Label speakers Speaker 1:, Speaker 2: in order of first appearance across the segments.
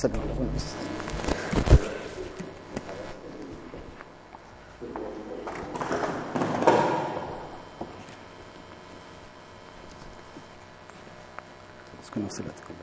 Speaker 1: سلم على ابونا بس اسكن وصلتكم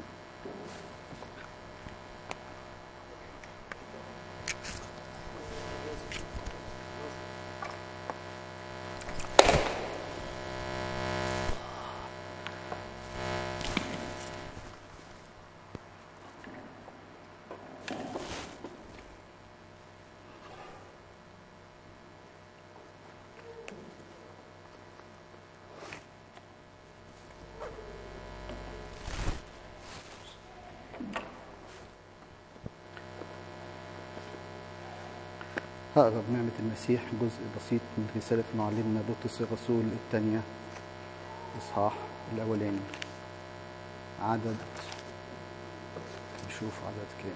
Speaker 1: هقرا بنعمة المسيح جزء بسيط من رسالة معلمنا بطرس الرسول الثانية إصحاح الأولاني عدد نشوف عدد كام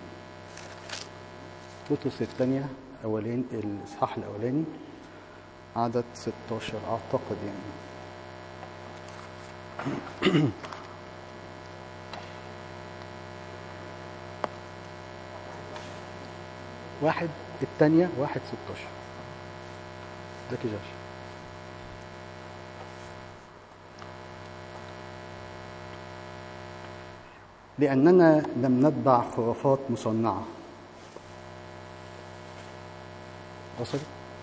Speaker 1: بطرس الثانية أولين الإصحاح الأولاني عدد 16 أعتقد يعني واحد الثانية واحد ستاشر ذكي جاش لأننا لم نتبع خرافات مصنعة وصل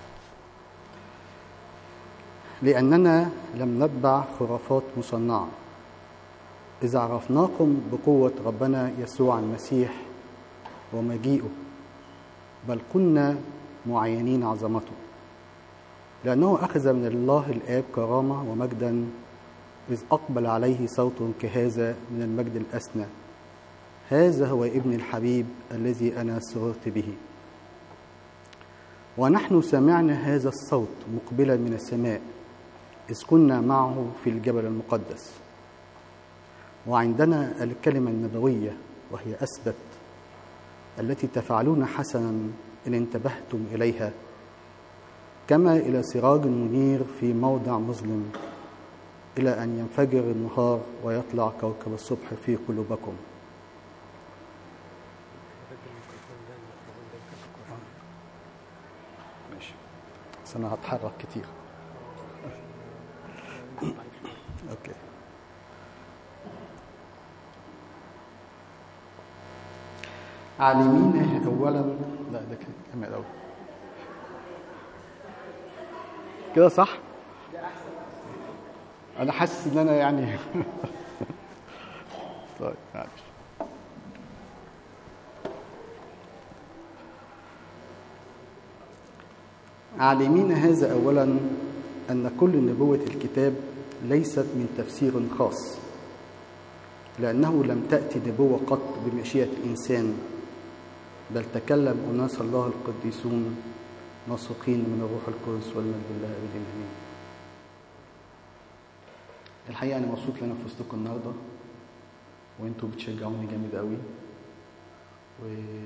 Speaker 1: لأننا لم نتبع خرافات مصنعة إذا عرفناكم بقوة ربنا يسوع المسيح ومجيئه بل كنا معينين عظمته لأنه أخذ من الله الآب كرامة ومجدا إذ أقبل عليه صوت كهذا من المجد الأسنى هذا هو ابن الحبيب الذي أنا سررت به ونحن سمعنا هذا الصوت مقبلا من السماء إذ كنا معه في الجبل المقدس وعندنا الكلمة النبوية وهي أثبت التي تفعلون حسنا إن انتبهتم إليها كما إلى سراج منير في موضع مظلم إلى أن ينفجر النهار ويطلع كوكب الصبح في قلوبكم ماشي بس أنا هتحرك كتير أوكي عالمين اولا لا ده كان كمل الاول كده صح انا حاسس ان انا يعني طيب معلش عالمين هذا اولا ان كل نبوه الكتاب ليست من تفسير خاص لانه لم تاتي نبوه قط بمشيئه الانسان بل تكلم أناس الله القديسون ناسقين من الروح القدس والمجد لله أبدا آمين. الحقيقة أنا مبسوط إن أنا في وسطكم النهاردة وأنتوا بتشجعوني جامد قوي و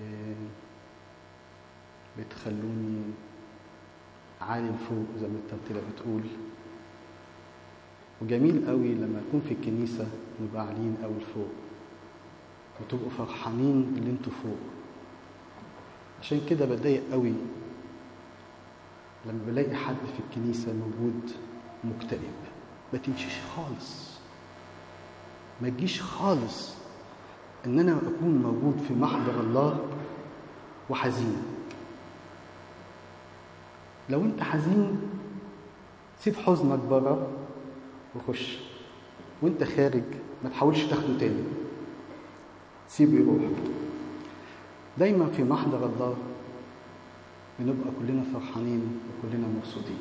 Speaker 1: بتخلوني عالي فوق زي ما التمثيلة بتقول وجميل قوي لما نكون في الكنيسة نبقى عاليين قوي لفوق وتبقوا فرحانين اللي انتوا فوق عشان كده بتضايق قوي لما بلاقي حد في الكنيسة موجود مكتئب ما تمشيش خالص ما تجيش خالص ان انا اكون موجود في محضر الله وحزين لو انت حزين سيب حزنك بره وخش وانت خارج ما تحاولش تاخده تاني سيبه يروح دايما في محضر الله بنبقى كلنا فرحانين وكلنا مبسوطين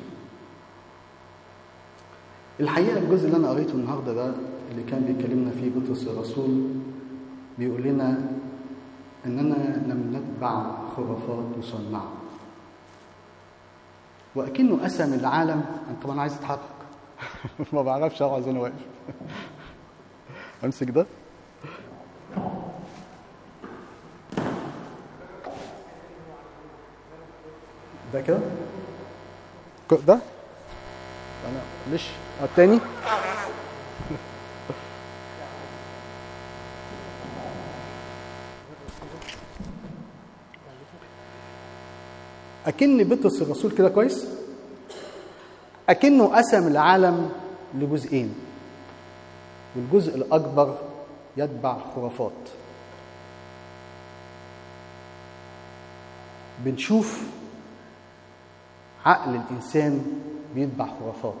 Speaker 1: الحقيقه الجزء اللي انا قريته النهارده ده اللي كان بيكلمنا فيه بطرس الرسول بيقول لنا اننا لم نتبع خرافات مصنعه واكنه قسم العالم انا طبعا عايز اتحرك ما بعرفش اقعد انا واقف امسك ده ده كده ده انا ليش التاني أكن بطرس الرسول كده كويس أكنه قسم العالم لجزئين والجزء الأكبر يتبع خرافات بنشوف عقل الإنسان بيتبع خرافات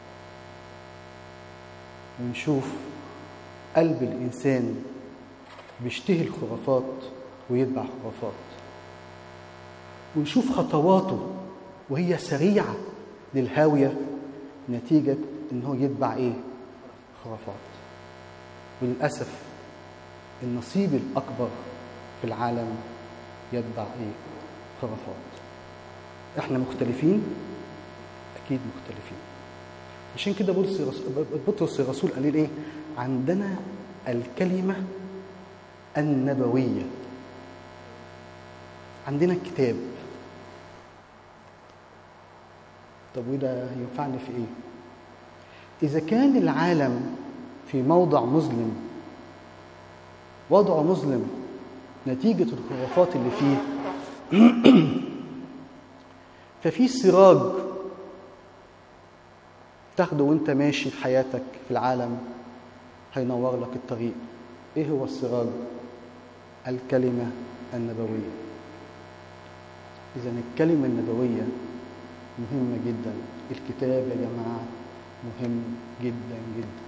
Speaker 1: ونشوف قلب الإنسان بيشتهي الخرافات ويتبع خرافات ونشوف خطواته وهي سريعة للهاوية نتيجة إن هو يتبع إيه؟ خرافات وللأسف النصيب الأكبر في العالم يتبع إيه؟ خرافات إحنا مختلفين؟ أكيد مختلفين عشان كده بولس بطرس الرسول قال إيه؟ عندنا الكلمة النبوية عندنا الكتاب طب وده ينفعني في ايه اذا كان العالم في موضع مظلم وضعه مظلم نتيجة الخرافات اللي فيه ففي سراج تاخده وانت ماشي في حياتك في العالم هينور لك الطريق ايه هو السراج الكلمة النبوية إذا الكلمة النبوية مهمة جدا الكتاب يا جماعة مهم جدا جدا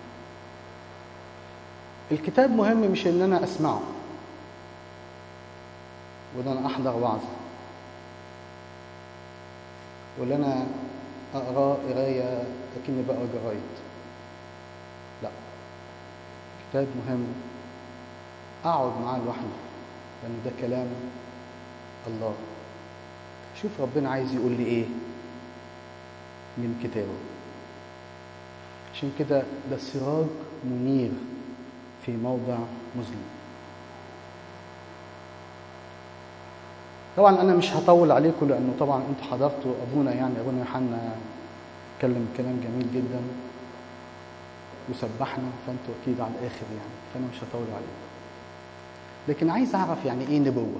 Speaker 1: الكتاب مهم مش ان انا اسمعه وان انا احضر وعظ ولا انا اقراه قرايه اكني بقرا جرايد لا الكتاب مهم اقعد معاه لوحدي لان ده كلام الله شوف ربنا عايز يقول لي ايه من كتابه عشان كده ده سراج منير في موضع مظلم طبعا انا مش هطول عليكم لانه طبعا انتوا حضرتوا ابونا يعني ابونا يوحنا اتكلم كلام جميل جدا وسبحنا فانتوا اكيد على الاخر يعني فانا مش هطول عليكم لكن عايز اعرف يعني ايه نبوه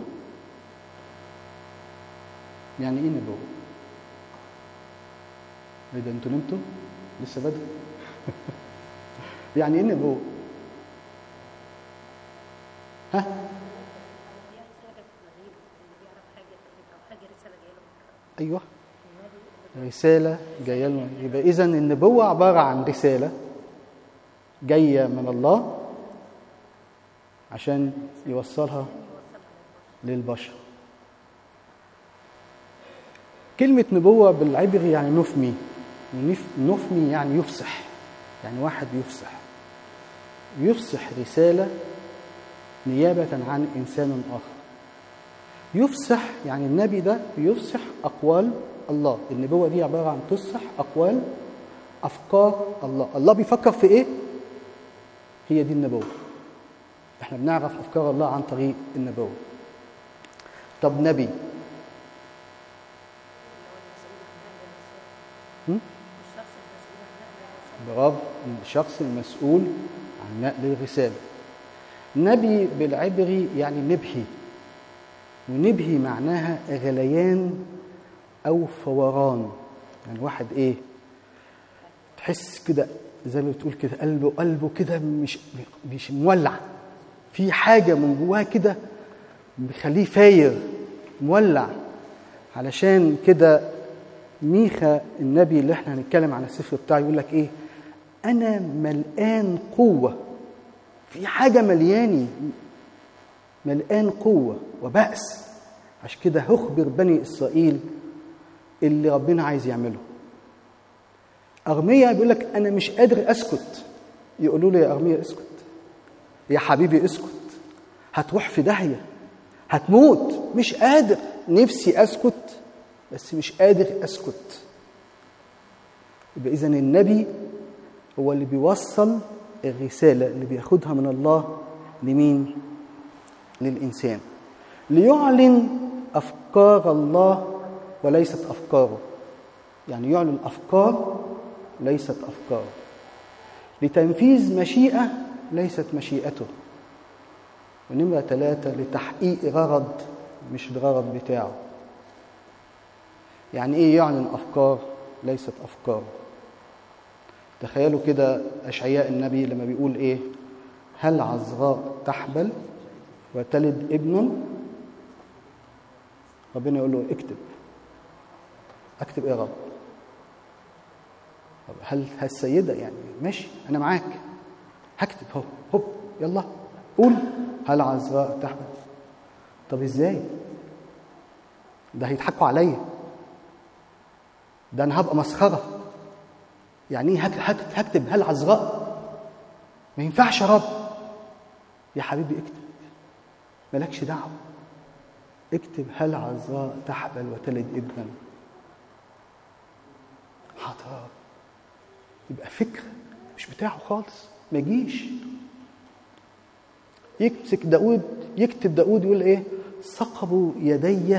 Speaker 1: يعني ايه نبوه ايه ده انتوا نمتوا لسه بدري يعني ايه نبوه ها ايوه رساله جايه لنا يبقى اذا النبوه عباره عن رساله جايه من الله عشان يوصلها للبشر كلمة نبوة بالعبري يعني نفمي نفمي يعني يفصح يعني واحد يفصح يفصح رسالة نيابة عن إنسان آخر يفصح يعني النبي ده بيفصح أقوال الله النبوة دي عبارة عن تفصح أقوال أفكار الله الله بيفكر في إيه؟ هي دي النبوة احنا بنعرف أفكار الله عن طريق النبوة طب نبي برافو الشخص المسؤول عن نقل الرسالة نبي بالعبري يعني نبهي ونبهي معناها غليان أو فوران يعني واحد إيه تحس كده زي ما بتقول كده قلبه قلبه كده مش مش مولع في حاجة من جواه كده مخليه فاير مولع علشان كده ميخا النبي اللي احنا هنتكلم عن السفر بتاعه يقول لك ايه انا ملقان قوه في حاجه ملياني ملقان قوه وبأس عشان كده هخبر بني اسرائيل اللي ربنا عايز يعمله أرميا بيقول لك أنا مش قادر أسكت يقولوا له يا أرميا اسكت يا حبيبي اسكت هتروح في داهية هتموت مش قادر نفسي أسكت بس مش قادر أسكت يبقى إذا النبي هو اللي بيوصل الرسالة اللي بياخدها من الله لمين؟ للإنسان ليعلن أفكار الله وليست أفكاره يعني يعلن أفكار ليست أفكاره لتنفيذ مشيئة ليست مشيئته ونمرة ثلاثة لتحقيق غرض مش الغرض بتاعه يعني ايه يعلن افكار ليست افكار تخيلوا كده اشعياء النبي لما بيقول ايه هل عذراء تحبل وتلد ابن ربنا يقول له اكتب اكتب ايه يا رب طب هل السيدة يعني ماشي أنا معاك هكتب هو هوب يلا قول هل عذراء تحمل طب ازاي ده هيضحكوا عليا ده انا هبقى مسخره يعني ايه هكتب هل عذراء ما ينفعش يا رب يا حبيبي اكتب مالكش دعوه اكتب هل عذراء تحبل وتلد ابنا حاضر يبقى فكر مش بتاعه خالص ما يجيش يمسك داود يكتب داود يقول ايه ثقبوا يدي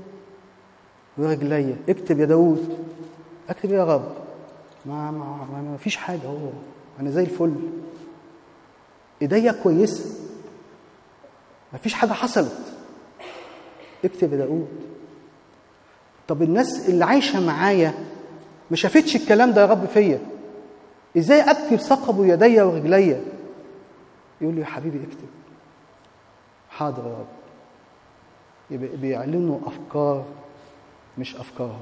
Speaker 1: ورجلي اكتب يا داود اكتب يا رب ما ما, ما, ما فيش حاجه هو انا زي الفل ايديا كويسه ما فيش حاجه حصلت اكتب يا داود طب الناس اللي عايشه معايا ما شافتش الكلام ده يا رب فيا ازاي اكتب ثقبوا يدي ورجلي يقول لي يا حبيبي اكتب حاضر يا رب يبقى بيعلنوا افكار مش افكارهم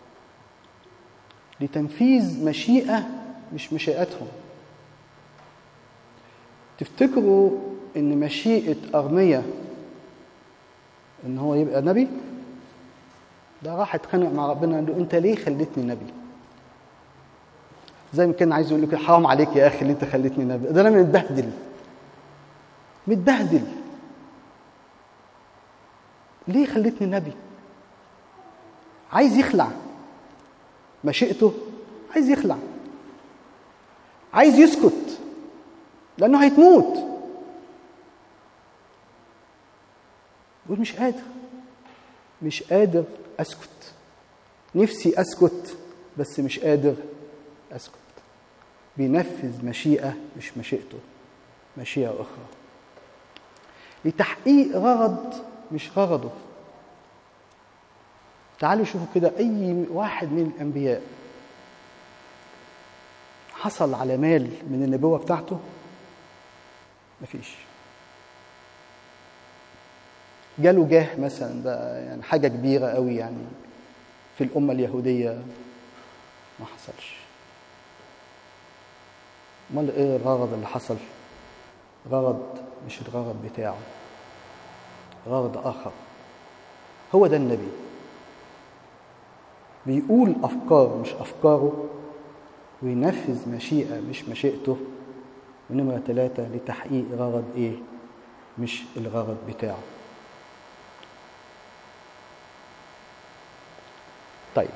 Speaker 1: لتنفيذ مشيئه مش مشيئتهم تفتكروا ان مشيئه ارميه ان هو يبقى نبي ده راح اتخانق مع ربنا قال له انت ليه خليتني نبي زي ما كان عايز يقول لك حرام عليك يا اخي اللي انت خليتني نبي ده انا متبهدل متبهدل ليه خليتني نبي عايز يخلع مشيئته عايز يخلع عايز يسكت لانه هيتموت يقول مش قادر مش قادر اسكت نفسي اسكت بس مش قادر اسكت بينفذ مشيئه مش مشيئته مشيئه اخرى لتحقيق غرض مش غرضه تعالوا شوفوا كده اي واحد من الانبياء حصل على مال من النبوه بتاعته مفيش جاله جاه مثلا بقى يعني حاجه كبيره قوي يعني في الامه اليهوديه ما حصلش امال ايه الغرض اللي حصل غرض مش الغرض بتاعه غرض اخر هو ده النبي بيقول افكار مش افكاره وينفذ مشيئه مش مشيئته ونمره ثلاثه لتحقيق غرض ايه مش الغرض بتاعه طيب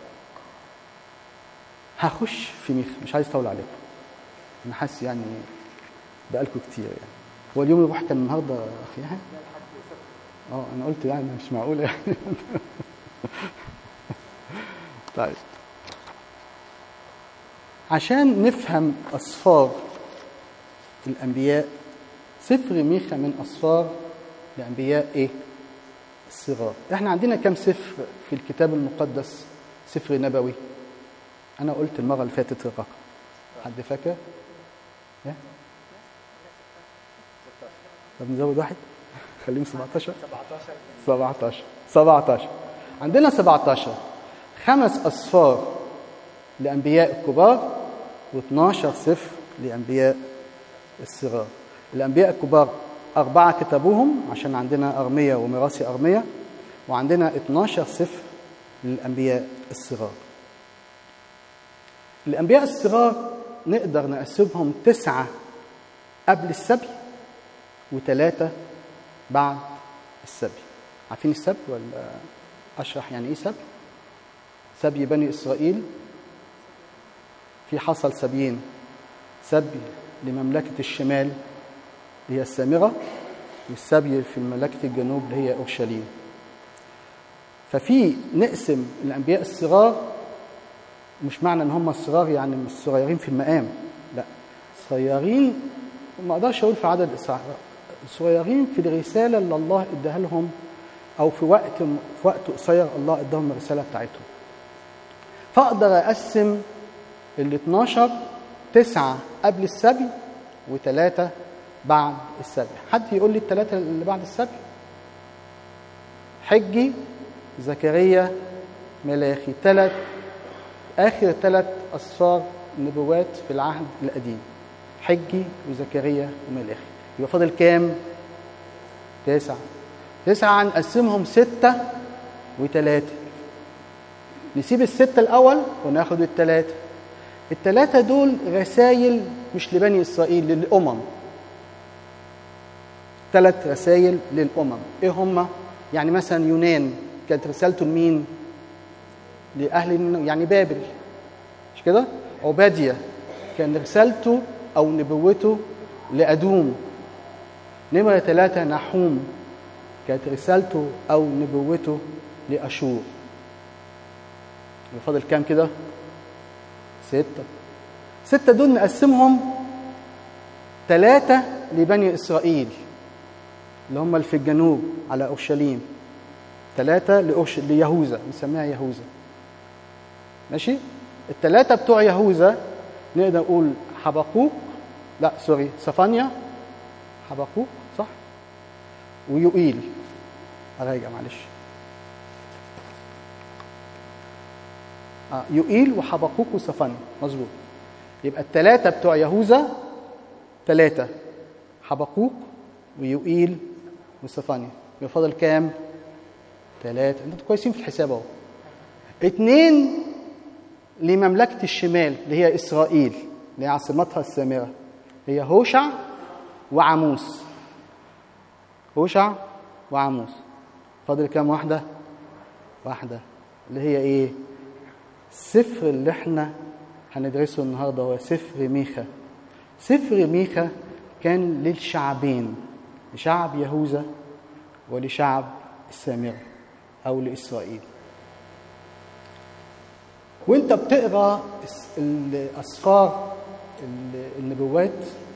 Speaker 1: هخش في ميخ مش عايز اطول عليكم انا حاسس يعني بقالكم كتير يعني هو اليوم الروح كان النهارده اخيها اه انا قلت يعني مش معقول يعني طيب عشان نفهم اسفار الانبياء سفر ميخا من اسفار الانبياء ايه الصغار احنا عندنا كم سفر في الكتاب المقدس سفر نبوي انا قلت المره اللي فاتت الرقم حد فاكر إيه؟ طب نزود واحد خليهم 17 17 17 عندنا 17 خمس أصفار لأنبياء الكبار و12 سفر لأنبياء الصغار الأنبياء الكبار أربعة كتبوهم عشان عندنا أرمية وميراثي أرمية وعندنا 12 سفر للأنبياء الصغار الأنبياء الصغار نقدر نقسمهم تسعة قبل السبي وثلاثة بعد السبي عارفين السبي ولا أشرح يعني إيه سبي؟ سبي بني إسرائيل في حصل سبيين سبي لمملكة الشمال اللي هي السامرة والسبي في مملكة الجنوب اللي هي أورشليم ففي نقسم الأنبياء الصغار مش معنى ان هم الصغار يعني مش صغيرين في المقام لا صغيرين ما اقدرش اقول في عدد صغيرين في الرساله اللي الله اداها لهم او في وقت في وقت قصير الله اداهم الرساله بتاعتهم فاقدر اقسم ال 12 تسعة قبل السبي وثلاثة بعد السبي حد يقول لي الثلاثة اللي بعد السبي حجي زكريا ملاخي ثلاث آخر ثلاث أسفار نبوات في العهد القديم حجي وزكريا وملاخي يبقى فاضل كام؟ تسعة تسعة هنقسمهم ستة وثلاثة نسيب الستة الأول وناخد الثلاثة الثلاثة دول رسائل مش لبني إسرائيل للأمم ثلاث رسائل للأمم إيه هما؟ يعني مثلا يونان كانت رسالته لمين؟ لأهل يعني بابل مش كده؟ عبادية كان رسالته أو نبوته لأدوم نمرة ثلاثة نحوم كانت رسالته أو نبوته لأشور فاضل كام كده؟ ستة ستة دول نقسمهم ثلاثة لبني إسرائيل اللي هم اللي في الجنوب على أورشليم ثلاثة لأورش... ليهوذا بنسميها يهوذا ماشي الثلاثة بتوع يهوذا نقدر نقول حبقوق لا سوري صفانيا حبقوق صح ويوئيل أراجع معلش آه يوئيل وحبقوق وصفانيا مظبوط يبقى الثلاثة بتوع يهوذا ثلاثة حبقوق ويوئيل وصفانيا يبقى فاضل كام؟ ثلاثة انتوا كويسين في الحساب اهو اثنين لمملكة الشمال اللي هي إسرائيل اللي هي عاصمتها السامرة هي هوشع وعموس هوشع وعموس فاضل كام واحدة؟ واحدة اللي هي إيه؟ السفر اللي احنا هندرسه النهارده هو سفر ميخا سفر ميخا كان للشعبين لشعب يهوذا ولشعب السامرة أو لإسرائيل وانت بتقرا الاسفار النبوات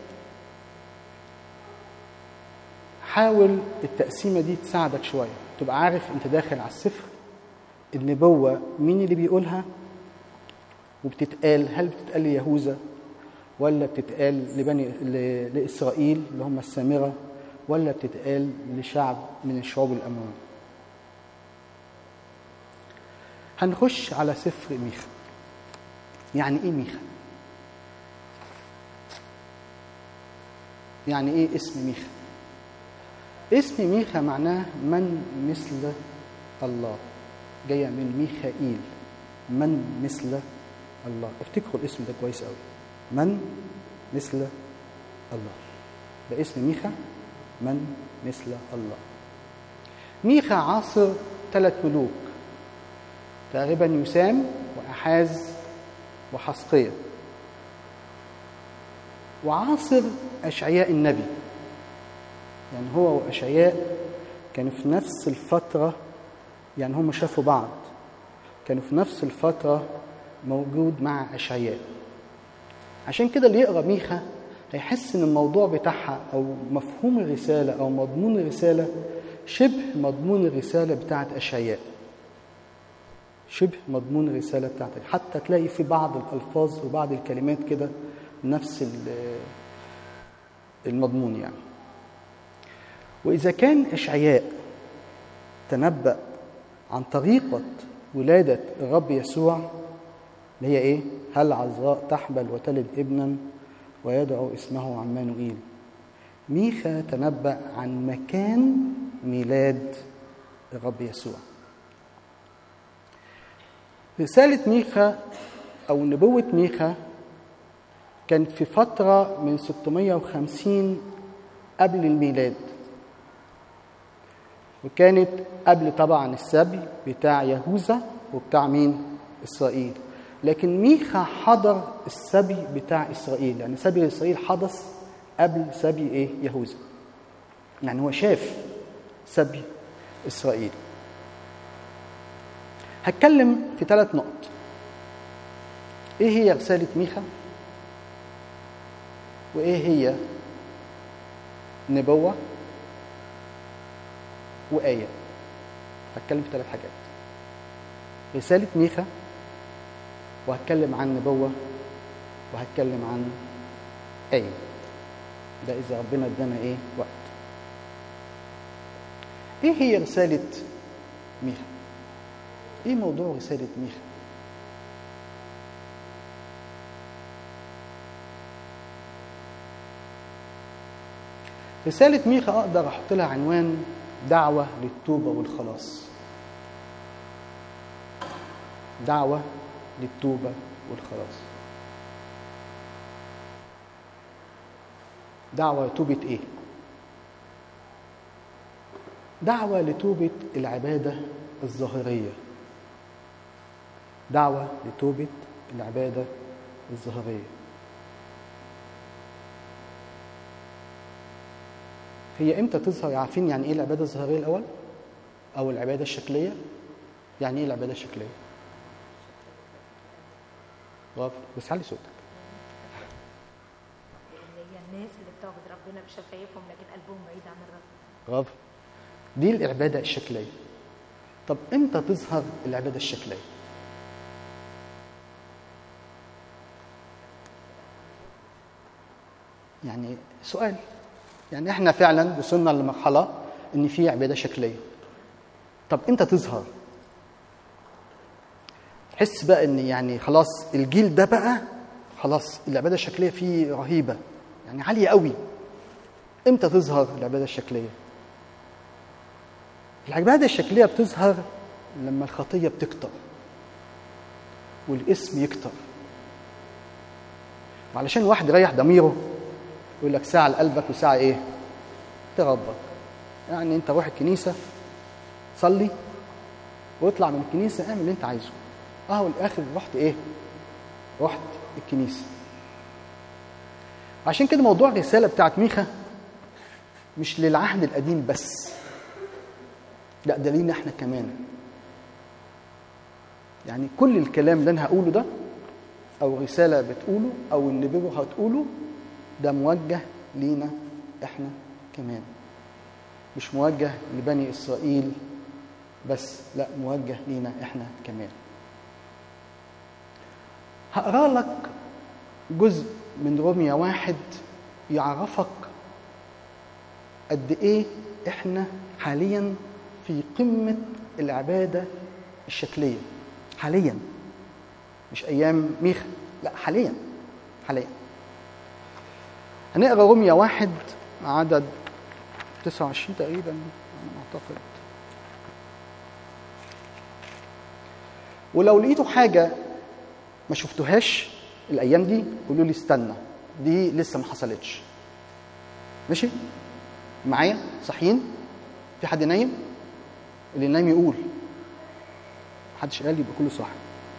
Speaker 1: حاول التقسيمه دي تساعدك شويه تبقى عارف انت داخل على السفر النبوه مين اللي بيقولها وبتتقال هل بتتقال ليهوذا ولا بتتقال لبني لاسرائيل اللي هم السامره ولا بتتقال لشعب من الشعوب الامويه هنخش على سفر ميخا يعني ايه ميخا يعني ايه اسم ميخا اسم ميخا معناه من مثل الله جايه من ميخائيل من مثل الله افتكروا الاسم ده كويس قوي من مثل الله ده اسم ميخا من مثل الله ميخا عاصر ثلاث ملوك تقريبا يسام وأحاز وحسقية وعاصر أشعياء النبي يعني هو وأشعياء كانوا في نفس الفترة يعني هم شافوا بعض كانوا في نفس الفترة موجود مع أشعياء عشان كده اللي يقرأ ميخا هيحس إن الموضوع بتاعها أو مفهوم الرسالة أو مضمون الرسالة شبه مضمون الرسالة بتاعت أشعياء شبه مضمون الرسالة بتاعتك حتى تلاقي في بعض الألفاظ وبعض الكلمات كده نفس المضمون يعني وإذا كان إشعياء تنبأ عن طريقة ولادة الرب يسوع اللي هي إيه؟ هل عذراء تحبل وتلد ابنا ويدعو اسمه عمانوئيل ميخا تنبأ عن مكان ميلاد الرب يسوع رسالة ميخا أو نبوة ميخا كانت في فترة من 650 قبل الميلاد وكانت قبل طبعا السبي بتاع يهوذا وبتاع مين؟ إسرائيل لكن ميخا حضر السبي بتاع إسرائيل يعني سبي إسرائيل حدث قبل سبي إيه؟ يهوذا يعني هو شاف سبي إسرائيل هتكلم في ثلاث نقط ايه هي رسالة ميخا وايه هي نبوة وآية هتكلم في ثلاث حاجات رسالة ميخا وهتكلم عن نبوة وهتكلم عن آية ده إذا ربنا ادانا إيه وقت إيه هي رسالة ميخا؟ إيه موضوع رسالة ميخا؟ رسالة ميخا أقدر أحط لها عنوان دعوة للتوبة والخلاص دعوة للتوبة والخلاص دعوة لتوبة إيه؟ دعوة لتوبة العبادة الظاهرية دعوة لتوبة العبادة الظاهرية هي امتى تظهر عارفين يعني ايه العباده الظاهريه الاول او العباده الشكليه يعني ايه العباده الشكليه برافو بس علي صوتك
Speaker 2: اللي هي الناس اللي بتعبد ربنا بشفايفهم لكن قلبهم بعيد عن الرب
Speaker 1: برافو دي العباده الشكليه طب امتى تظهر العباده الشكليه يعني سؤال يعني احنا فعلا وصلنا لمرحله ان في عباده شكليه طب امتى تظهر تحس بقى ان يعني خلاص الجيل ده بقى خلاص العباده الشكليه فيه رهيبه يعني عاليه قوي امتى تظهر العباده الشكليه العباده الشكليه بتظهر لما الخطيه بتكتر والاسم يكتر وعلشان واحد يريح ضميره يقول لك ساعة لقلبك وساعة إيه؟ لربك. يعني أنت روح الكنيسة صلي واطلع من الكنيسة اعمل اللي أنت عايزه. أه والآخر رحت إيه؟ رحت الكنيسة. عشان كده موضوع الرسالة بتاعت ميخا مش للعهد القديم بس. لا ده لينا احنا كمان. يعني كل الكلام اللي أنا هقوله ده أو رسالة بتقوله أو النبوة هتقوله ده موجه لينا احنا كمان مش موجه لبني اسرائيل بس لا موجه لينا احنا كمان هقرا لك جزء من روميا واحد يعرفك قد ايه احنا حاليا في قمه العباده الشكليه حاليا مش ايام ميخا لا حاليا حاليا هنقرا روميا واحد عدد 29 تقريبا انا اعتقد ولو لقيتوا حاجه ما شفتوهاش الايام دي قولوا لي استنى دي لسه ما حصلتش ماشي معايا صحيين في حد نايم اللي نايم يقول محدش قال يبقى كله صح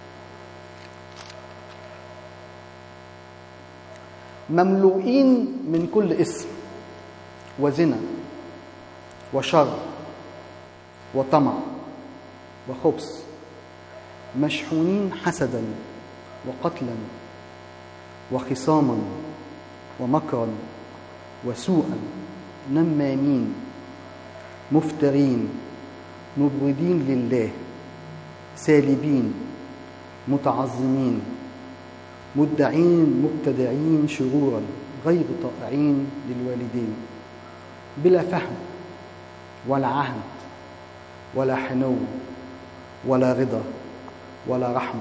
Speaker 1: مملوئين من كل اسم وزنا وشر وطمع وخبث مشحونين حسدا وقتلا وخصاما ومكرا وسوءا نمامين مفترين مبغضين لله سالبين متعظمين مدعين مبتدعين شرورا غير طائعين للوالدين بلا فهم ولا عهد ولا حنو ولا رضا ولا رحمه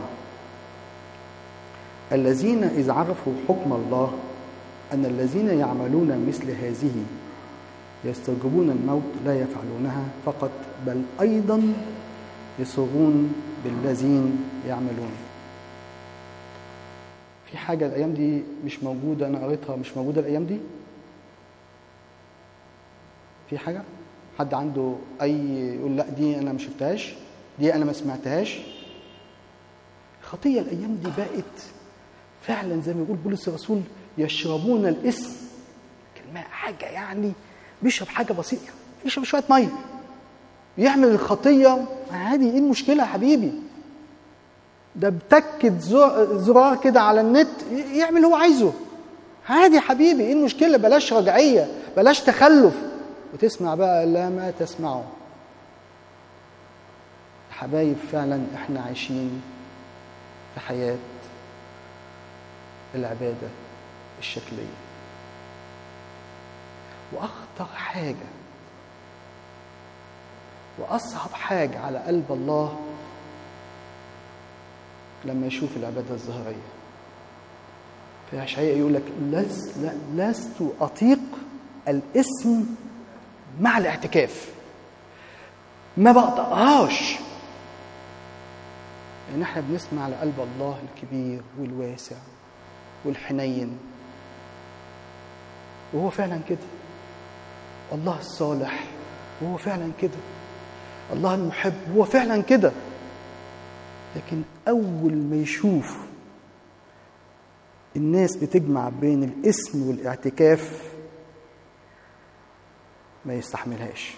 Speaker 1: الذين اذ عرفوا حكم الله ان الذين يعملون مثل هذه يستوجبون الموت لا يفعلونها فقط بل ايضا يصرون بالذين يعملون في حاجة الأيام دي مش موجودة أنا قريتها مش موجودة الأيام دي؟ في حاجة؟ حد عنده أي يقول لا دي أنا ما شفتهاش؟ دي أنا ما سمعتهاش؟ خطية الأيام دي بقت فعلا زي ما يقول بولس الرسول يشربون الاسم كلمة حاجة يعني بيشرب حاجة بسيطة يشرب شوية مية يعمل الخطية عادي ايه المشكلة يا حبيبي ده بتكت زرار كده على النت يعمل اللي هو عايزه عادي يا حبيبي ايه المشكله بلاش رجعيه بلاش تخلف وتسمع بقى لا ما تسمعه حبايب فعلا احنا عايشين في حياة العبادة الشكلية وأخطر حاجة وأصعب حاجة على قلب الله لما يشوف العبادة الظاهرية في أشعياء يقول لك لس لست أطيق الاسم مع الاعتكاف ما بقطعهاش لأن احنا بنسمع لقلب الله الكبير والواسع والحنين وهو فعلا كده الله الصالح وهو فعلا كده الله المحب هو فعلا كده لكن أول ما يشوف الناس بتجمع بين الاسم والاعتكاف ما يستحملهاش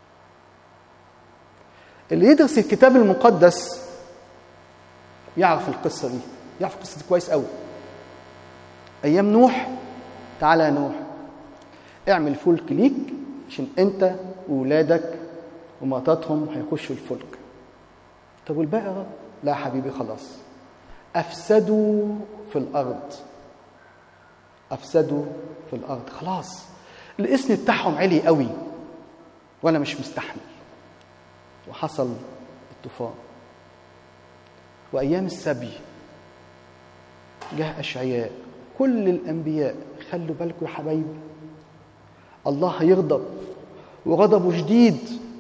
Speaker 1: اللي يدرس الكتاب المقدس يعرف القصة دي يعرف القصة دي كويس قوي أيام نوح تعالى يا نوح اعمل فلك ليك عشان انت وولادك ومراتاتهم هيخشوا الفلك طب والباقي يا رب لا حبيبي خلاص افسدوا في الارض افسدوا في الارض خلاص الاسم بتاعهم عالي قوي وانا مش مستحمل وحصل الطوفان وايام السبي جه اشعياء كل الانبياء خلوا بالكم يا حبايبي الله هيغضب وغضبه شديد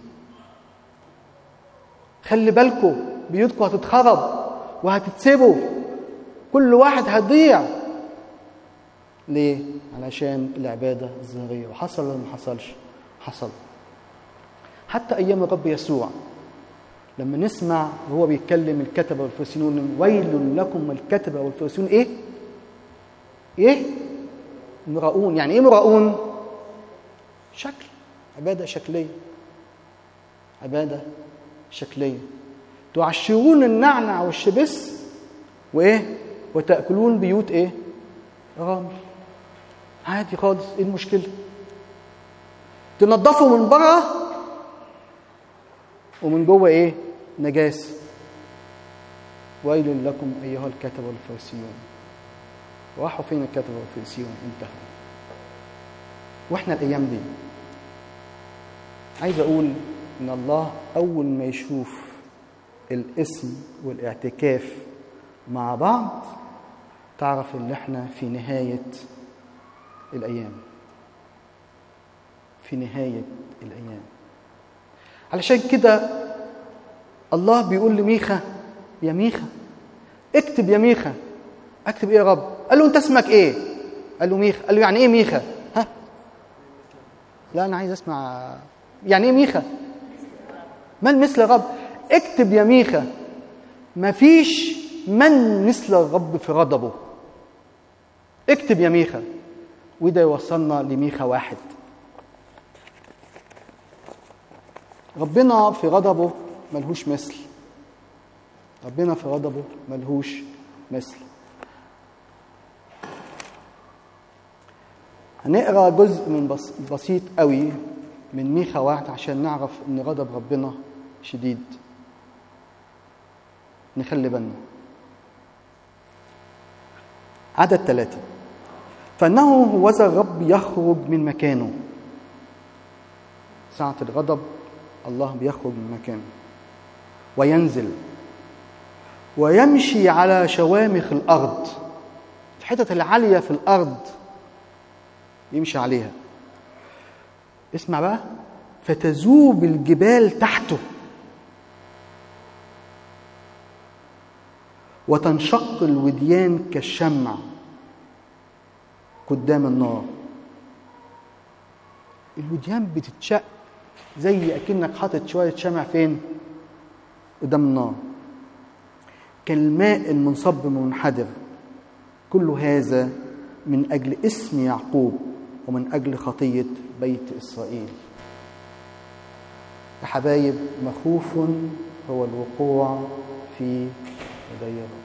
Speaker 1: خلي بالكم بيوتكم هتتخرب وهتتسبوا كل واحد هيضيع ليه؟ علشان العبادة الظاهرية وحصل ولا ما حصلش؟ حصل حتى أيام الرب يسوع لما نسمع وهو بيتكلم الكتبة والفريسيون ويل لكم الكتبة والفريسيون إيه؟ إيه؟ مراؤون يعني إيه مراؤون؟ شكل عبادة شكلية عبادة شكلية تعشرون النعنع والشبس وإيه؟ وتأكلون بيوت إيه؟ رامل عادي خالص إيه المشكلة؟ تنظفوا من بره ومن جوه إيه؟ نجاسة ويل لكم أيها الكتبة والفريسيون راحوا فين الكتبة والفريسيون انتهوا واحنا الأيام دي عايز أقول إن الله أول ما يشوف الاسم والاعتكاف مع بعض تعرف إن إحنا في نهاية الأيام في نهاية الأيام علشان كده الله بيقول لميخا يا ميخا اكتب يا ميخا اكتب ايه يا رب قال له انت اسمك ايه قال له ميخا قال له يعني ايه ميخا ها لا انا عايز اسمع يعني ايه ميخا من مثل الرب اكتب يا ميخا مفيش من مثل الرب في غضبه اكتب يا ميخا وده يوصلنا لميخا واحد ربنا في غضبه ملهوش مثل ربنا في غضبه ملهوش مثل هنقرا جزء من بس بسيط قوي من ميخا واحد عشان نعرف ان غضب ربنا شديد نخلي بالنا عدد ثلاثة فإنه هوذا الرب يخرج من مكانه ساعة الغضب الله بيخرج من مكانه وينزل ويمشي على شوامخ الأرض الحتت العالية في الأرض يمشي عليها اسمع بقى فتذوب الجبال تحته وتنشق الوديان كالشمع قدام النار الوديان بتتشق زي اكنك حاطط شويه شمع فين قدام النار كالماء المنصب منحدر كل هذا من اجل اسم يعقوب ومن اجل خطيه بيت اسرائيل يا حبايب مخوف هو الوقوع في يدي الرب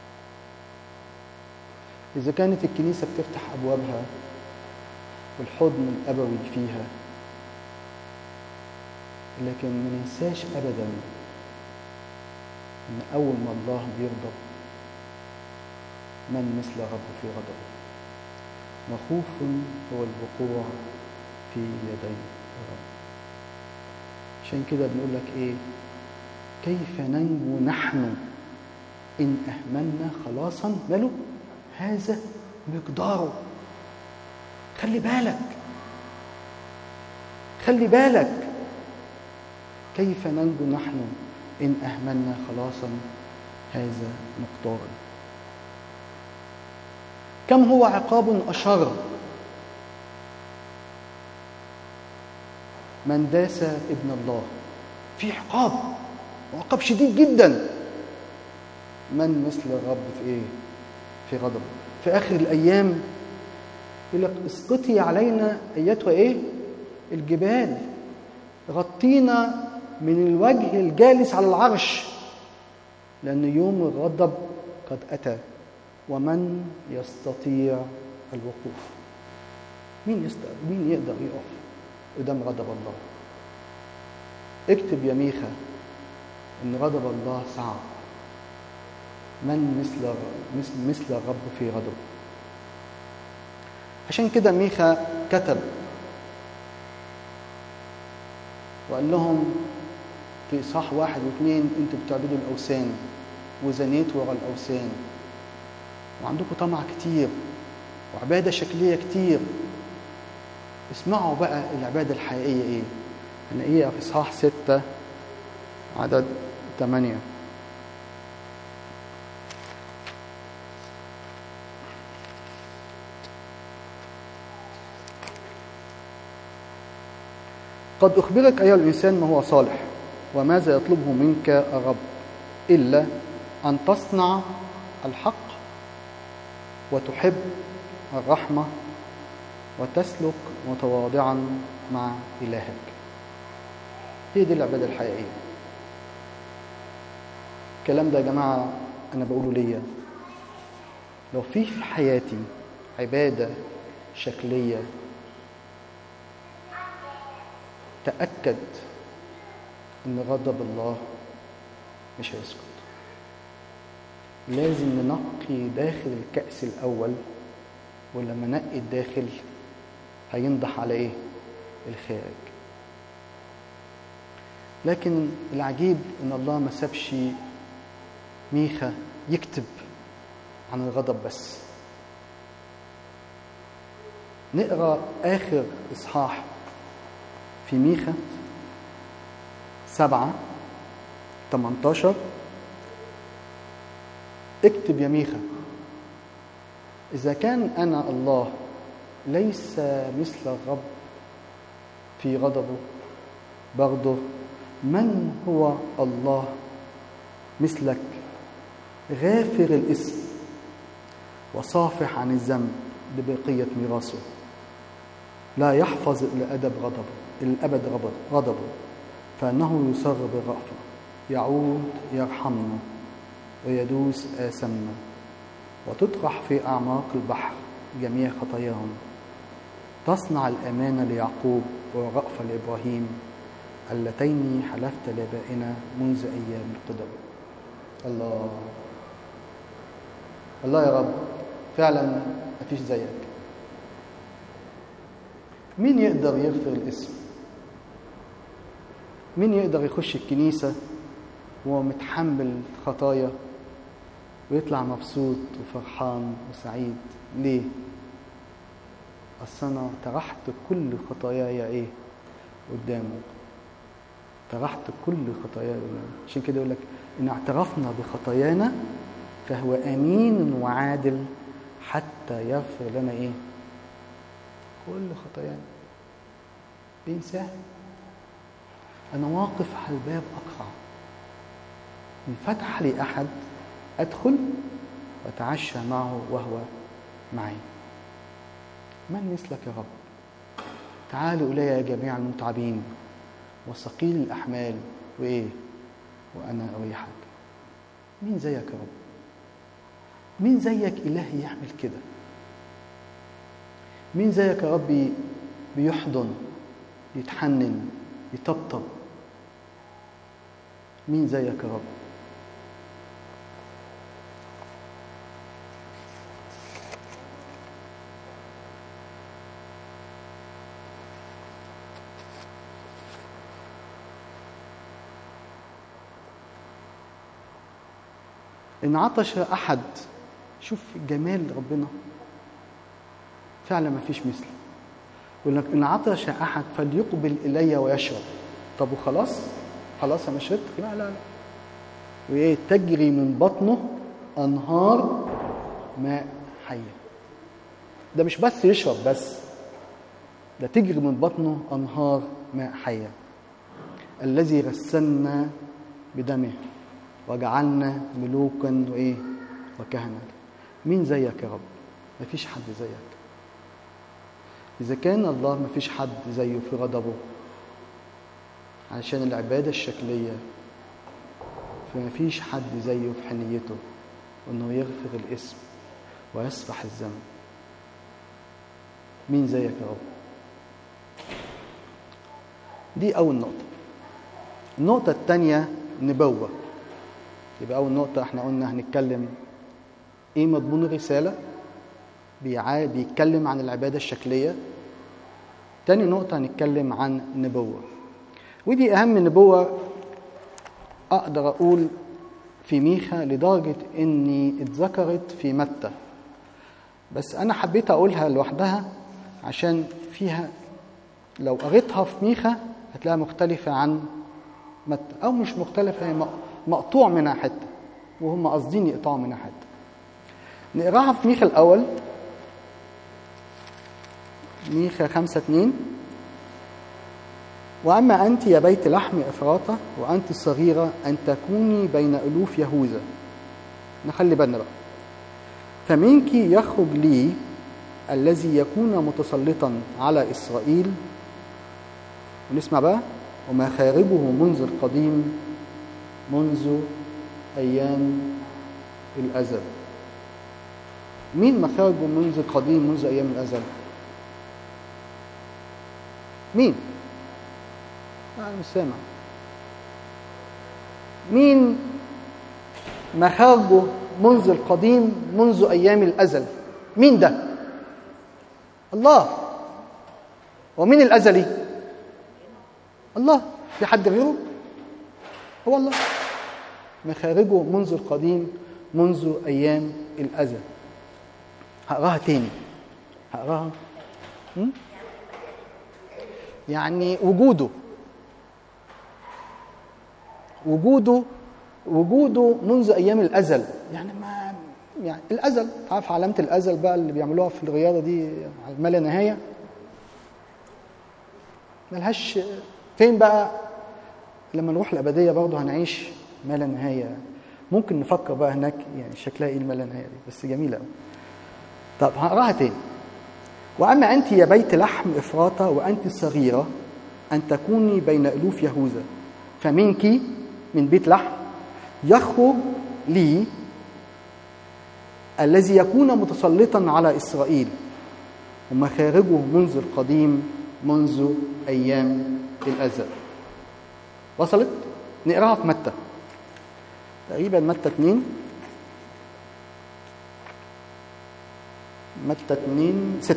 Speaker 1: إذا كانت الكنيسة بتفتح أبوابها والحضن الأبوي فيها لكن ما ننساش أبدا إن أول ما الله بيغضب من مثل رب في غضبه مخوف هو الوقوع في يدي الرب عشان كده بنقول لك ايه كيف ننجو نحن ان اهملنا خلاصا ماله هذا مقداره خلي بالك خلي بالك كيف ننجو نحن ان اهملنا خلاصا هذا مقداره كم هو عقاب اشر من داس ابن الله في عقاب عقاب شديد جدا من مثل الرب في ايه في غضب في اخر الايام يقول لك اسقطي علينا ايتها ايه الجبال غطينا من الوجه الجالس على العرش لان يوم الغضب قد اتى ومن يستطيع الوقوف مين يستطيع مين يقدر يقف قدام غضب الله اكتب يا ميخا ان غضب الله صعب من مثل مثل مثل الرب في غضب عشان كده ميخا كتب وقال لهم في إصحاح واحد واثنين انتوا بتعبدوا الأوثان وزنيتوا ورا الأوثان وعندكم طمع كتير وعبادة شكلية كتير اسمعوا بقى العبادة الحقيقية ايه هنلاقيها في إصحاح ستة عدد ثمانية قد أخبرك أيها الإنسان ما هو صالح وماذا يطلبه منك الرب إلا أن تصنع الحق وتحب الرحمة وتسلك متواضعا مع إلهك هي دي العبادة الحقيقية الكلام ده يا جماعة أنا بقوله ليا لو في في حياتي عبادة شكلية تأكد إن غضب الله مش هيسكت لازم ننقي داخل الكأس الأول ولما نقي الداخل هينضح على إيه؟ الخارج لكن العجيب إن الله ما سابش ميخا يكتب عن الغضب بس نقرا آخر إصحاح في ميخا سبعة 18 اكتب يا ميخا إذا كان أنا الله ليس مثل الرب في غضبه برضه من هو الله مثلك غافر الاسم وصافح عن الذنب لبقية ميراثه لا يحفظ لأدب غضبه الأبد غضبه فإنه يصر بالرأفة يعود يرحمنا ويدوس آثامنا وتطرح في أعماق البحر جميع خطاياهم تصنع الأمانة ليعقوب والرأفة لإبراهيم اللتين حلفت لآبائنا منذ أيام القدم الله الله يا رب فعلا مفيش زيك مين يقدر يغفر الاسم مين يقدر يخش الكنيسة وهو متحمل خطايا ويطلع مبسوط وفرحان وسعيد ليه أصل أنا طرحت كل خطاياي إيه قدامه طرحت كل خطاياي قدامه عشان كده يقول لك إن اعترفنا بخطايانا فهو أمين وعادل حتى يغفر لنا إيه كل خطايانا بينساها أنا واقف على الباب أقرع إن فتح لي أحد أدخل وأتعشى معه وهو معي من مثلك يا رب تعالوا إلي يا جميع المتعبين وثقيل الأحمال وإيه وأنا أريحك مين زيك يا رب مين زيك إلهي يعمل كده مين زيك يا ربي بيحضن يتحنن يطبطب مين زيك يا رب إن عطش أحد شوف جمال ربنا فعلا ما فيش مثله يقول لك إن عطش أحد فليقبل إلي ويشرب طب وخلاص خلاص أنا شربت لا لا لا وإيه تجري من بطنه أنهار ماء حية ده مش بس يشرب بس ده تجري من بطنه أنهار ماء حية الذي غسلنا بدمه وجعلنا ملوكا وإيه وكهنة مين زيك يا رب مفيش حد زيك إذا كان الله مفيش حد زيه في غضبه علشان العبادة الشكلية فمفيش حد زيه في حنيته وإنه يغفر الاسم ويسفح الذنب مين زيك يا رب دي أول نقطة النقطة الثانية نبوة يبقى أول نقطة احنا قلنا هنتكلم إيه مضمون الرسالة بيعا- بيتكلم عن العبادة الشكلية تاني نقطة هنتكلم عن نبوة ودي أهم نبوة أقدر أقول في ميخا لدرجة إني اتذكرت في متى بس أنا حبيت أقولها لوحدها عشان فيها لو قريتها في ميخا هتلاقيها مختلفة عن متى أو مش مختلفة هي مق- مقطوع منها حتة وهم قاصدين يقطعوا منها حتة نقراها في ميخا الأول ميخا خمسة اتنين وأما أنت يا بيت لحم إفراطة وأنت الصغيرة أن تكوني بين ألوف يهوذا نخلي بالنا بقى فمنك يخرج لي الذي يكون متسلطا على إسرائيل ونسمع بقى ومخارجه منذ القديم منذ أيام الأزل مين مخارجه منذ القديم منذ أيام الأزل مين أنا مش سامع مين مخارجه منذ القديم منذ أيام الأزل مين ده الله ومين الأزلي الله في حد غيره هو الله مخارجه منذ القديم منذ أيام الأزل هقراها تاني هقراها م? يعني وجوده وجوده وجوده منذ ايام الازل يعني ما يعني الازل عارف علامه الازل بقى اللي بيعملوها في الرياضه دي ما لا نهايه ملهاش فين بقى لما نروح الابديه برضه هنعيش ما لا نهايه ممكن نفكر بقى هناك يعني شكلها ايه الما لا نهايه دي بس جميله قوي طب هقراها تاني واما انت يا بيت لحم افراطه وانت الصغيره ان تكوني بين الوف يهوذا فمنك من بيت لحم يخرج لي الذي يكون متسلطا على اسرائيل ومخارجه منذ القديم منذ ايام الازل وصلت نقراها في متى تقريبا متى 2 متى 2 6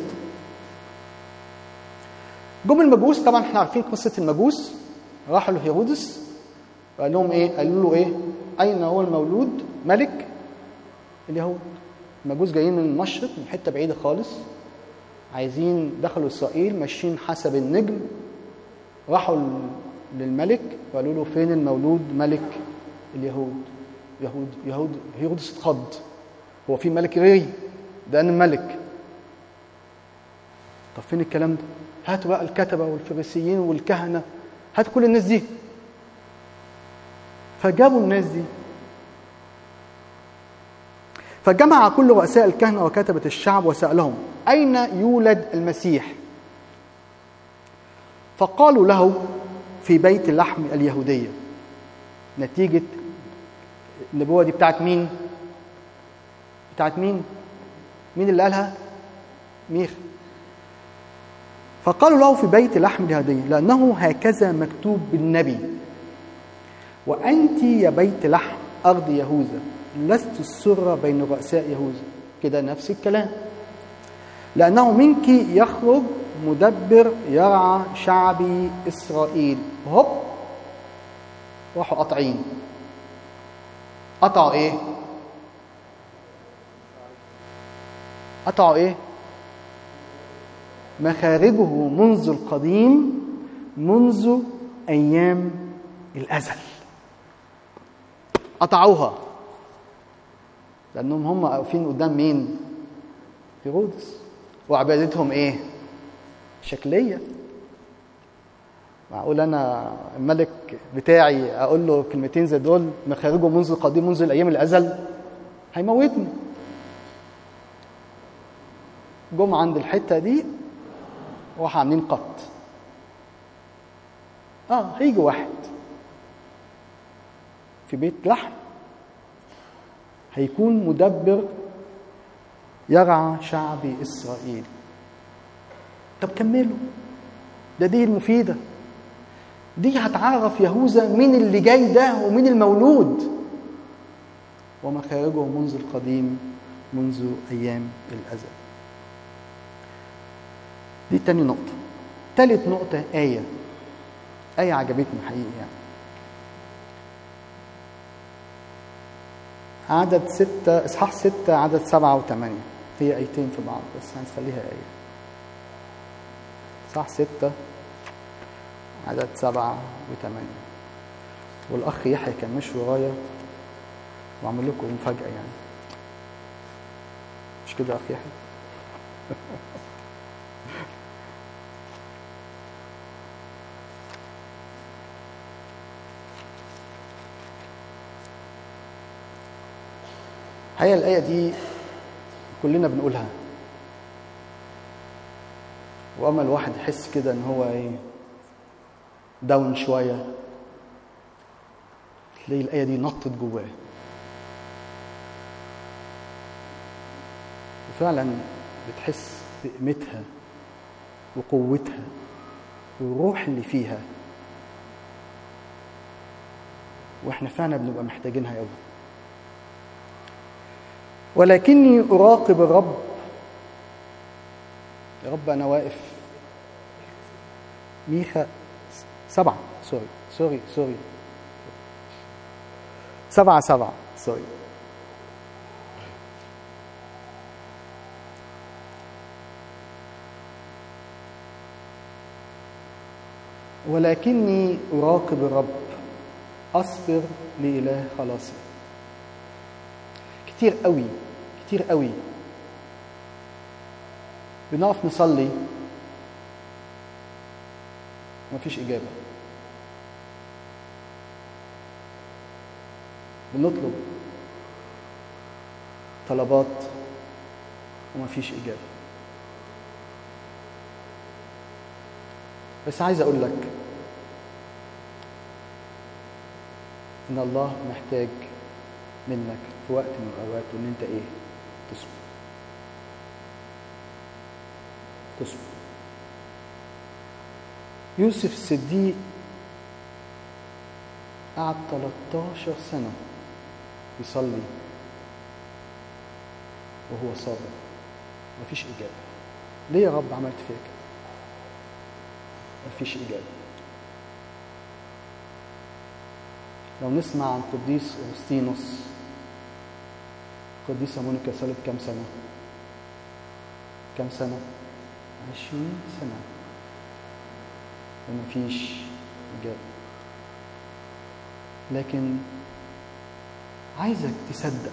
Speaker 1: جم المجوس طبعا احنا عارفين قصه المجوس راحوا لهيرودس وقال لهم ايه؟ قالوا له ايه؟ اين هو المولود ملك اليهود؟ المجوس جايين من المشرق من حته بعيده خالص عايزين دخلوا اسرائيل ماشيين حسب النجم راحوا للملك وقالوا له فين المولود ملك اليهود؟ يهود يهود هيرودس اتخض هو في ملك غيري؟ ده انا الملك طب فين الكلام ده؟ هاتوا بقى الكتبه والفريسيين والكهنه هات كل الناس دي فجابوا الناس دي فجمع كل رؤساء الكهنة وكتبة الشعب وسألهم أين يولد المسيح فقالوا له في بيت اللحم اليهودية نتيجة النبوة دي بتاعت مين بتاعت مين مين اللي قالها ميخ فقالوا له في بيت لحم اليهودية لأنه هكذا مكتوب بالنبي وأنت يا بيت لحم أرض يهوذا لست السرة بين رؤساء يهوذا كده نفس الكلام لأنه منك يخرج مدبر يرعى شعبي إسرائيل هوب راحوا قاطعين قطعوا إيه؟ قطعوا ايه مخارجه منذ القديم منذ ايام الازل قطعوها لانهم هم واقفين قدام مين هيرودس وعبادتهم ايه شكليه معقول انا الملك بتاعي اقول له كلمتين زي دول مخارجه منذ القديم منذ الايام الازل هيموتني جم عند الحته دي وراحوا عاملين قط اه هيجي واحد في بيت لحم هيكون مدبر يرعى شعب اسرائيل طب كملوا ده دي المفيده دي هتعرف يهوذا مين اللي جاي ده ومين المولود ومخارجه منذ القديم منذ ايام الازل دي تاني نقطة تالت نقطة آية آية عجبتني حقيقي يعني عدد ستة إصحاح ستة عدد سبعة وثمانية هي آيتين في بعض بس هنخليها آية إصحاح ستة عدد سبعة وثمانية والأخ يحيى كان مش ورايا وعمل لكم مفاجأة يعني مش كده يا أخ يحيى؟ هي الآية دي كلنا بنقولها وأما الواحد يحس كده إن هو إيه داون شوية تلاقي الآية دي نطت جواه وفعلا بتحس بقيمتها وقوتها والروح اللي فيها واحنا فعلا بنبقى محتاجينها قوي ولكني أراقب الرب يا رب أنا واقف ميخا سبعة سوري سوري سوري سبعة سبعة سوري ولكني أراقب الرب أصبر لإله خلاصي كتير قوي كتير قوي بنقف نصلي مفيش إجابة بنطلب طلبات ومفيش إجابة بس عايز أقول لك إن الله محتاج منك في وقت من الأوقات إن أنت إيه؟ تصبر. تصبر. يوسف الصديق قعد 13 سنة يصلي وهو صابر مفيش إجابة ليه يا رب عملت فيا كده؟ مفيش إجابة لو نسمع عن قديس أغسطينوس قديسة مونيكا صلت كم سنة؟ كم سنة؟ عشرين سنة ومفيش إجابة لكن عايزك تصدق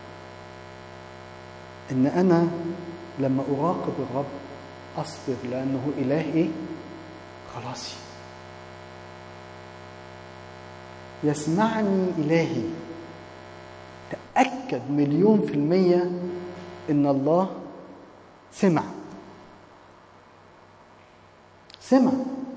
Speaker 1: إن أنا لما أراقب الرب أصبر لأنه إله إيه؟ خلاصي يسمعني إلهي تأكد مليون في المية إن الله سمع سمع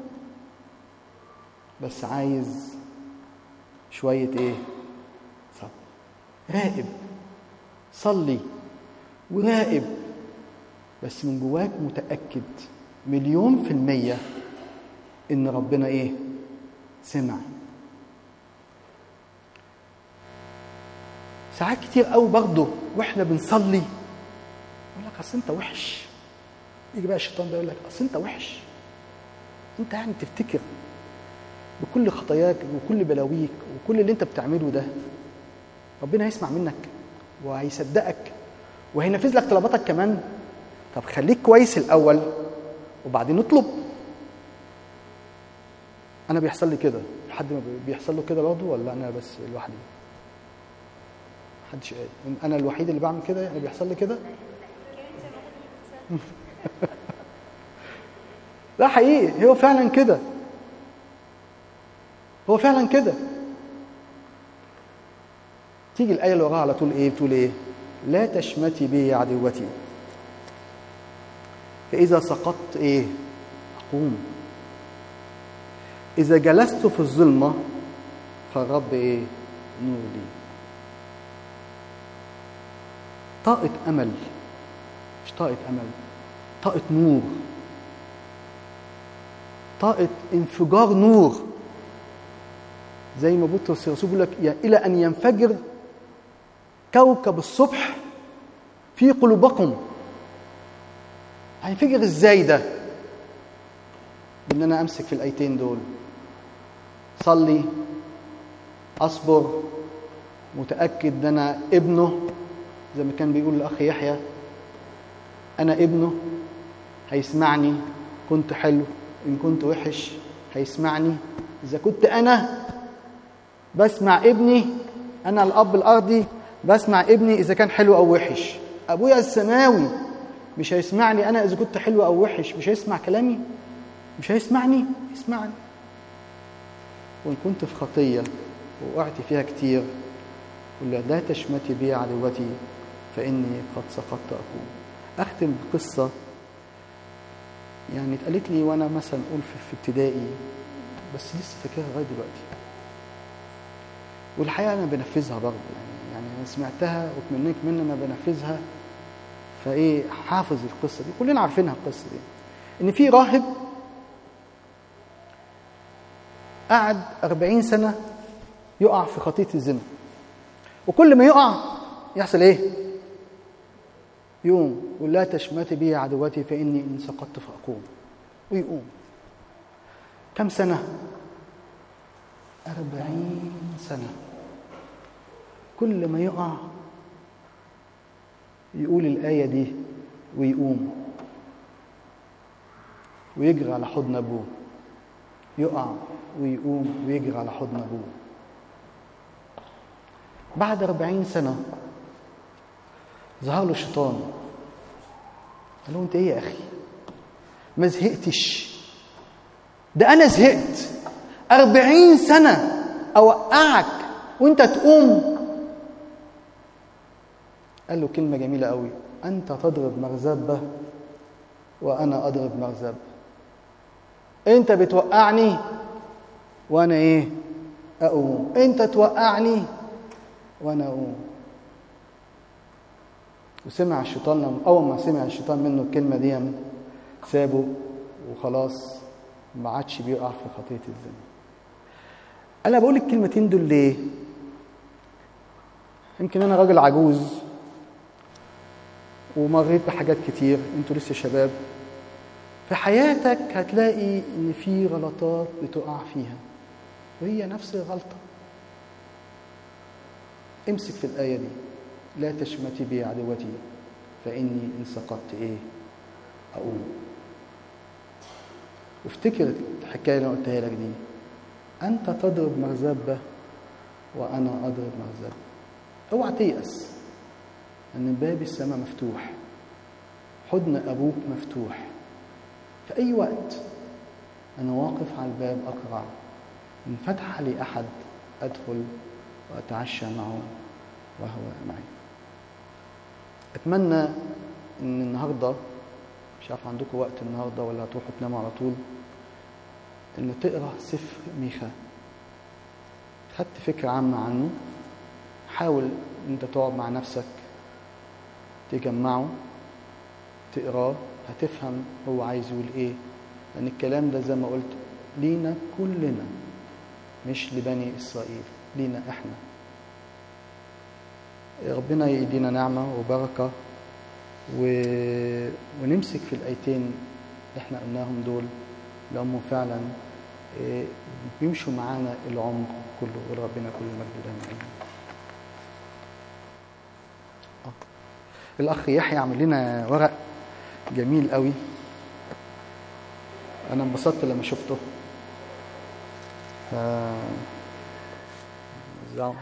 Speaker 1: بس عايز شوية إيه؟ صبر راقب صلي وراقب بس من جواك متأكد مليون في المية إن ربنا إيه؟ سمع ساعات كتير قوي برضه واحنا بنصلي يقول لك اصل انت وحش يجي بقى الشيطان ده يقول لك اصل انت وحش انت يعني تفتكر بكل خطاياك وكل بلاويك وكل اللي انت بتعمله ده ربنا هيسمع منك وهيصدقك وهينفذ لك طلباتك كمان طب خليك كويس الاول وبعدين اطلب انا بيحصل لي كده حد ما بيحصل له كده برضه ولا انا بس لوحدي محدش قال انا الوحيد اللي بعمل كده يعني بيحصل لي كده لا حقيقي هو فعلا كده هو فعلا كده تيجي الآية اللي وراها على طول إيه بتقول إيه لا تشمتي بي يا عدوتي فإذا سقطت إيه أقوم إذا جلست في الظلمة فالرب إيه نور لي طاقة أمل مش طاقة أمل طاقة نور طاقة انفجار نور زي ما بطرس الرسول بيقول لك إلى أن ينفجر كوكب الصبح في قلوبكم هينفجر ازاي ده؟ بان انا امسك في الايتين دول صلي اصبر متاكد ان انا ابنه زي ما كان بيقول الاخ يحيى انا ابنه هيسمعني كنت حلو ان كنت وحش هيسمعني اذا كنت انا بسمع ابني انا الاب الارضي بسمع ابني اذا كان حلو او وحش ابويا السماوي مش هيسمعني انا اذا كنت حلو او وحش مش هيسمع كلامي مش هيسمعني يسمعني وان كنت في خطيه وقعت فيها كتير قل لا تشمتي بي عدوتي فاني قد سقطت اكون اختم بقصه يعني اتقالت لي وانا مثلا اقول في ابتدائي بس لسه فاكرها لغايه دلوقتي والحقيقه انا بنفذها برضه يعني يعني انا سمعتها واتمنيت مني انا بنفذها فايه حافظ القصه دي كلنا عارفينها القصه دي ان في راهب قعد أربعين سنة يقع في خطية الزنا وكل ما يقع يحصل ايه يقوم يقول لا تشمتي بي عدوتي فإني إن سقطت فأقوم ويقوم كم سنة أربعين سنة كل ما يقع يقول الآية دي ويقوم ويجري على حضن أبوه يقع ويقوم ويجري على حضن أبوه بعد أربعين سنة ظهر له الشيطان قال له أنت إيه يا أخي ما زهقتش ده أنا زهقت أربعين سنة أوقعك وأنت تقوم قال له كلمة جميلة قوي أنت تضرب مرزبة وأنا أضرب مرزبة أنت بتوقعني وأنا إيه أقوم أنت توقعني وأنا أقوم وسمع الشيطان لما أول ما سمع الشيطان منه الكلمة دي سابه وخلاص ما عادش بيقع في خطية الزنا أنا بقول الكلمتين دول ليه؟ يمكن أنا راجل عجوز ومريت بحاجات كتير انتوا لسه شباب في حياتك هتلاقي ان في غلطات بتقع فيها وهي نفس الغلطه امسك في الايه دي لا تشمتي بي عدوتي فاني ان سقطت ايه اقوم وافتكر الحكايه اللي انا قلتها لك دي انت تضرب مرزبه وانا اضرب مرزبه اوعى تيأس أن باب السماء مفتوح حضن أبوك مفتوح في أي وقت أنا واقف على الباب أقرع إن فتح لي أحد أدخل وأتعشى معه وهو معي أتمنى إن النهاردة مش عارف عندكم وقت النهاردة ولا هتروحوا تناموا على طول إن تقرأ سفر ميخا خدت فكرة عامة عنه حاول أنت تقعد مع نفسك تجمعه تقراه هتفهم هو عايز يقول ايه لان الكلام ده زي ما قلت لينا كلنا مش لبني اسرائيل لينا احنا ربنا يدينا نعمة وبركة و... ونمسك في الآيتين احنا قلناهم دول لأنهم فعلا بيمشوا معانا العمر كله ولربنا كل المجد دايما الأخ يحيى عمل لنا ورق جميل قوي انا انبسطت لما شفته ف... زعم.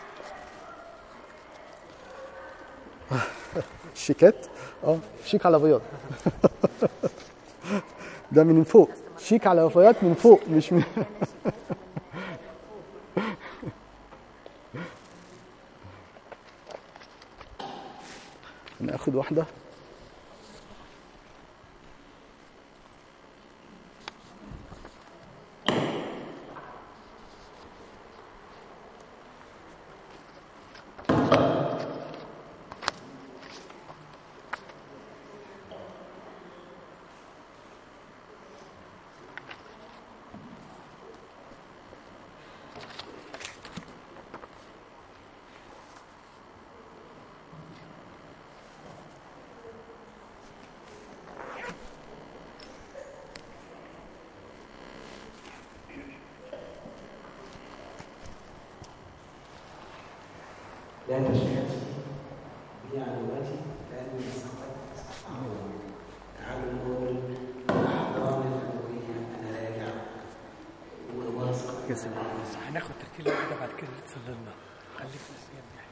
Speaker 1: شيكات اه شيك على بياض ده من فوق شيك على وفيات من فوق مش من ناخد واحده
Speaker 3: لا تشهدي بمعلوماتي لأني سقطت تعالوا نقول الأحضان الأبوية أنا راجع وواثق
Speaker 4: هناخد ترتيل كده بعد كده تصلي لنا خليك في السيادة